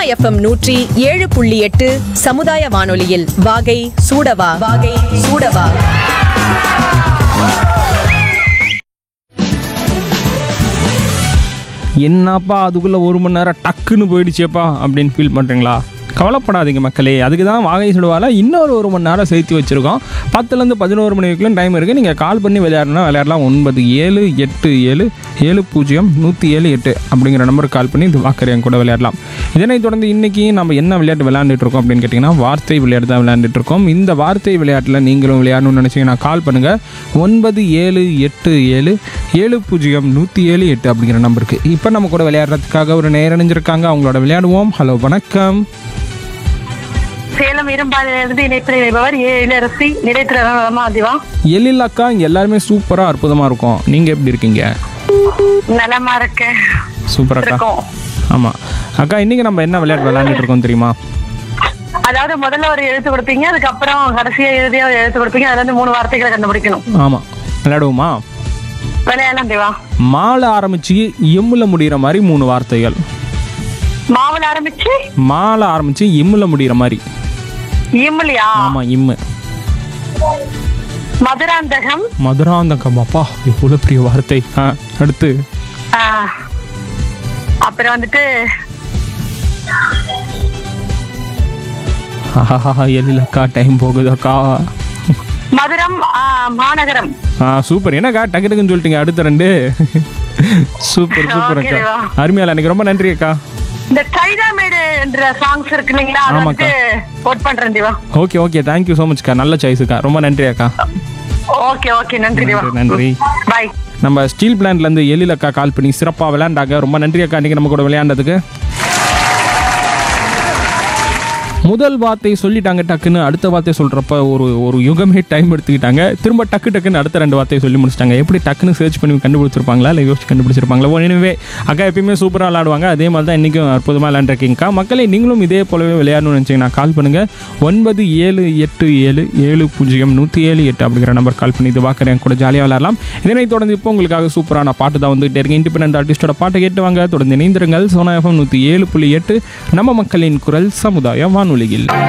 FM நூற்றி ஏழு புள்ளி எட்டு சமுதாய வானொலியில் வாகை சூடவா வாகை சூடவா என்னப்பா அதுக்குள்ளே ஒரு மணி நேரம் டக்குன்னு போயிடுச்சேப்பா அப்படின்னு ஃபீல் பண்ணுறீங்களா கவலைப்படாதீங்க மக்களே அதுக்கு தான் வாகை சுடுவால இன்னொரு ஒரு மணி நேரம் சேர்த்து வச்சுருக்கோம் பத்துலேருந்து பதினோரு மணி வரைக்கும் டைம் இருக்குது நீங்கள் கால் பண்ணி விளையாடணும் விளையாடலாம் ஒன்பது ஏழு எட்டு ஏழு ஏழு பூஜ்ஜியம் நூற்றி ஏழு எட்டு அப்படிங்கிற நம்பருக்கு கால் பண்ணி இது வாக்கரையன் கூட விளையாடலாம் இதனைத் தொடர்ந்து இன்றைக்கி நம்ம என்ன விளையாட்டு விளையாண்டுட்டு இருக்கோம் அப்படின்னு கேட்டிங்கன்னா வார்த்தை விளையாட்டு தான் விளையாண்டுட்டு இருக்கோம் இந்த வார்த்தை விளையாட்டில் நீங்களும் விளையாடணும்னு நினச்சிங்கன்னா கால் பண்ணுங்கள் ஒன்பது ஏழு எட்டு ஏழு ஏழு பூஜ்ஜியம் நூற்றி ஏழு எட்டு அப்படிங்கிற நம்பருக்கு இப்போ நம்ம கூட விளையாடுறதுக்காக ஒரு நேரணிஞ்சிருக்காங்க அவங்களோட விளையாடுவோம் ஹலோ வணக்கம் சேலம் இரும்பாலிலிருந்து இணைப்பில் இணைப்பவர் ஏ இளரசி நிலைத்திரமா அதிவா எழில் அக்கா இங்கே எல்லாருமே சூப்பராக அற்புதமாக இருக்கும் நீங்கள் எப்படி இருக்கீங்க நலமா இருக்க சூப்பர் அக்கா இருக்கோம் ஆமாம் அக்கா இன்றைக்கி நம்ம என்ன விளையாட்டு விளையாண்டுட்டு இருக்கோம் தெரியுமா அதாவது முதல்ல ஒரு எழுத்து கொடுப்பீங்க அதுக்கப்புறம் கடைசியா இறுதியா ஒரு எழுத்து கொடுப்பீங்க அதுல இருந்து மூணு வார்த்தைகளை கண்டுபிடிக்கணும் ஆமாம் விளையாடுவோமா விளையாடலாம் தேவா மாலை ஆரம்பித்து எம்மில் முடிகிற மாதிரி மூணு வார்த்தைகள் மாவுல ஆரம்பிச்சு மாலை ஆரம்பித்து இம்மில் முடிகிற மாதிரி இம்லியா ஆமாம் இம்மு மதுராந்தகம் மதுராந்தகம் அப்பா எவ்வளோ பெரிய வார்த்தை ஆ அடுத்து ஆ, அப்புறம் வந்துட்டு ஆஹா எழிலக்கா டைம் போகுதக்கா மதுரம் ஆ, மாநகரம் ஆ சூப்பர் என்னக்கா டக்கு டக்குன்னு சொல்லிட்டீங்க அடுத்த ரெண்டு சூப்பர் சூப்பர் அக்கா ஓகேவா. அருமையால எனக்கு ரொம்ப நன்றி அக்கா இந்த கைதாமேடு என்ற சாங்ஸ் இருக்கு இல்லைங்களா அது ஆமாக்கா. வந்துட்டு ஓட் பண்றேன் Deva okay okay thank you so மச்க்கா நல்ல சாய்ஸுக்கா ரொம்ப நன்றி அக்கா ஓகே ஓகே நன்றி தேவா நன்றி, நன்றி. பாய் நம்ம ஸ்டீல் பிளான்ட்லேருந்து எழில் அக்கா கால் பண்ணி சிறப்பாக விளையாண்டாங்க ரொம்ப நன்றி அக்கா இன்றைக்கி நம்ம கூட விளையாண்டதுக்கு முதல் வார்த்தை சொல்லிட்டாங்க டக்குன்னு அடுத்த வார்த்தை சொல்கிறப்ப ஒரு ஒரு யுகமே டைம் எடுத்துக்கிட்டாங்க திரும்ப டக்கு டக்குன்னு அடுத்த ரெண்டு வார்த்தையை சொல்லி முடிச்சிட்டாங்க எப்படி டக்குன்னு சர்ச் பண்ணி கண்டுபிடிச்சிருப்பாங்களா இல்லை யோசிச்சு கண்டுபிடிச்சிருப்பாங்களா எனவே அக்கா எப்பயுமே சூப்பராக விளையாடுவாங்க அதே மாதிரி தான் இன்றைக்கும் அற்புதமாக விளையாண்டுருக்கீங்கக்கா மக்களை நீங்களும் இதே போலவே விளையாடணும்னு நினச்சிங்கன்னா கால் பண்ணுங்கள் ஒன்பது ஏழு எட்டு ஏழு ஏழு பூஜ்ஜியம் நூற்றி ஏழு எட்டு அப்படிங்கிற நம்பர் கால் பண்ணி இது பார்க்குறேன் கூட ஜாலியாக விளையாடலாம் இதனைத் தொடர்ந்து இப்போ உங்களுக்காக சூப்பரான பாட்டு தான் வந்துகிட்டே இருக்கு இண்டிபெண்ட் ஆர்டிஸ்டோட பாட்டை கேட்டு வாங்க தொடர்ந்து இணைந்திருங்கள் சோனா எஃப்எம் நூற்றி ஏழு புள்ளி எட்டு நம்ம மக்களின் குரல் சமுதாய வானொலியில்